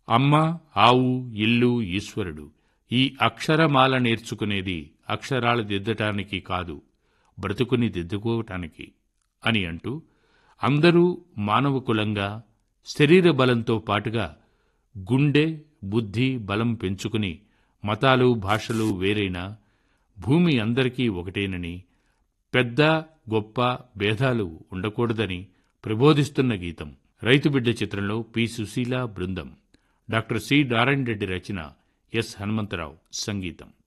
అమ్మ ఆవు ఇల్లు ఈశ్వరుడు ఈ అక్షరమాల నేర్చుకునేది అక్షరాలు దిద్దటానికి కాదు బ్రతుకుని దిద్దుకోవటానికి అని అంటూ అందరూ మానవ కులంగా శరీర బలంతో పాటుగా గుండె బుద్ధి బలం పెంచుకుని మతాలు భాషలు వేరైనా భూమి అందరికీ ఒకటేనని పెద్ద గొప్ప భేదాలు ఉండకూడదని ప్రబోధిస్తున్న గీతం రైతుబిడ్డ చిత్రంలో పి సుశీల బృందం డాక్టర్ సి నారాయణ రెడ్డి రచన ఎస్ హనుమంతరావు సంగీతం